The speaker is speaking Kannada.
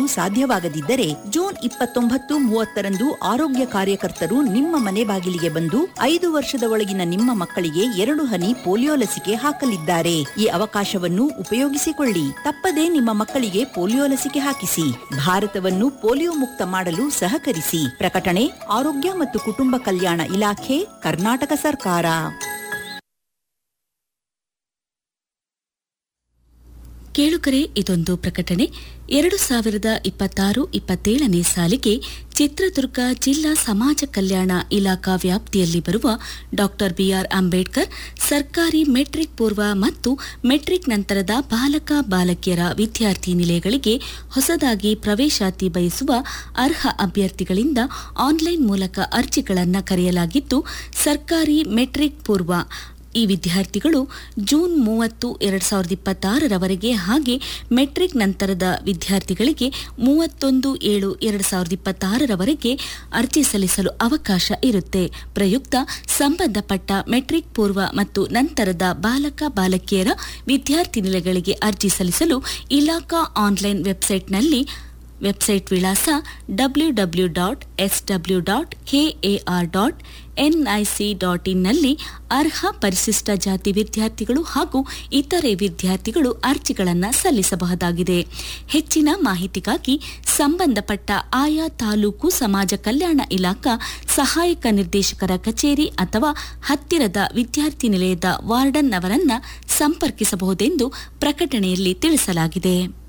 ಸಾಧ್ಯವಾಗದಿದ್ದರೆ ಜೂನ್ ಇಪ್ಪತ್ತೊಂಬತ್ತು ಮೂವತ್ತರಂದು ಆರೋಗ್ಯ ಕಾರ್ಯಕರ್ತರು ನಿಮ್ಮ ಮನೆ ಬಾಗಿಲಿಗೆ ಬಂದು ಐದು ವರ್ಷದ ಒಳಗಿನ ನಿಮ್ಮ ಮಕ್ಕಳಿಗೆ ಎರಡು ಹನಿ ಪೋಲಿಯೋ ಲಸಿಕೆ ಹಾಕಲಿದ್ದಾರೆ ಈ ಅವಕಾಶವನ್ನು ಉಪಯೋಗಿಸಿಕೊಳ್ಳಿ ತಪ್ಪದೇ ನಿಮ್ಮ ಮಕ್ಕಳಿಗೆ ಪೋಲಿಯೋ ಲಸಿಕೆ ಹಾಕಿಸಿ ಭಾರತವನ್ನು ಪೋಲಿಯೋ ಮುಕ್ತ ಮಾಡಲು ಸಹಕರಿಸಿ ಪ್ರಕಟಣೆ ಆರೋಗ್ಯ ಮತ್ತು ಕುಟುಂಬ ಕಲ್ಯಾಣ ಇಲಾಖೆ ಕರ್ನಾಟಕ ಸರ್ಕಾರ ಕೇಳುಗರೆ ಇದೊಂದು ಪ್ರಕಟಣೆ ಎರಡು ಸಾವಿರದ ಇಪ್ಪತ್ತಾರು ಇಪ್ಪತ್ತೇಳನೇ ಸಾಲಿಗೆ ಚಿತ್ರದುರ್ಗ ಜಿಲ್ಲಾ ಸಮಾಜ ಕಲ್ಯಾಣ ಇಲಾಖಾ ವ್ಯಾಪ್ತಿಯಲ್ಲಿ ಬರುವ ಡಾಕ್ಟರ್ ಬಿಆರ್ ಅಂಬೇಡ್ಕರ್ ಸರ್ಕಾರಿ ಮೆಟ್ರಿಕ್ ಪೂರ್ವ ಮತ್ತು ಮೆಟ್ರಿಕ್ ನಂತರದ ಬಾಲಕ ಬಾಲಕಿಯರ ವಿದ್ಯಾರ್ಥಿ ನಿಲಯಗಳಿಗೆ ಹೊಸದಾಗಿ ಪ್ರವೇಶಾತಿ ಬಯಸುವ ಅರ್ಹ ಅಭ್ಯರ್ಥಿಗಳಿಂದ ಆನ್ಲೈನ್ ಮೂಲಕ ಅರ್ಜಿಗಳನ್ನು ಕರೆಯಲಾಗಿದ್ದು ಸರ್ಕಾರಿ ಮೆಟ್ರಿಕ್ ಪೂರ್ವ ಈ ವಿದ್ಯಾರ್ಥಿಗಳು ಜೂನ್ ಮೂವತ್ತು ಎರಡು ಸಾವಿರದ ಇಪ್ಪತ್ತಾರರವರೆಗೆ ಹಾಗೆ ಮೆಟ್ರಿಕ್ ನಂತರದ ವಿದ್ಯಾರ್ಥಿಗಳಿಗೆ ಮೂವತ್ತೊಂದು ಏಳು ಎರಡು ಸಾವಿರದ ಇಪ್ಪತ್ತಾರರವರೆಗೆ ಅರ್ಜಿ ಸಲ್ಲಿಸಲು ಅವಕಾಶ ಇರುತ್ತೆ ಪ್ರಯುಕ್ತ ಸಂಬಂಧಪಟ್ಟ ಮೆಟ್ರಿಕ್ ಪೂರ್ವ ಮತ್ತು ನಂತರದ ಬಾಲಕ ಬಾಲಕಿಯರ ವಿದ್ಯಾರ್ಥಿ ನಿಲಯಗಳಿಗೆ ಅರ್ಜಿ ಸಲ್ಲಿಸಲು ಇಲಾಖಾ ಆನ್ಲೈನ್ ವೆಬ್ಸೈಟ್ನಲ್ಲಿ ವೆಬ್ಸೈಟ್ ವಿಳಾಸ W W dot S W dot KAR dot NIC dot ಇನ್ನಲ್ಲಿ ಅರ್ಹ ಪರಿಶಿಷ್ಟ ಜಾತಿ ವಿದ್ಯಾರ್ಥಿಗಳು ಹಾಗೂ ಇತರೆ ವಿದ್ಯಾರ್ಥಿಗಳು ಅರ್ಜಿಗಳನ್ನು ಸಲ್ಲಿಸಬಹುದಾಗಿದೆ ಹೆಚ್ಚಿನ ಮಾಹಿತಿಗಾಗಿ ಸಂಬಂಧಪಟ್ಟ ಆಯಾ ತಾಲೂಕು ಸಮಾಜ ಕಲ್ಯಾಣ ಇಲಾಖಾ ಸಹಾಯಕ ನಿರ್ದೇಶಕರ ಕಚೇರಿ ಅಥವಾ ಹತ್ತಿರದ ವಿದ್ಯಾರ್ಥಿ ನಿಲಯದ ವಾರ್ಡನ್ ಅವರನ್ನ ಸಂಪರ್ಕಿಸಬಹುದೆಂದು ಪ್ರಕಟಣೆಯಲ್ಲಿ ತಿಳಿಸಲಾಗಿದೆ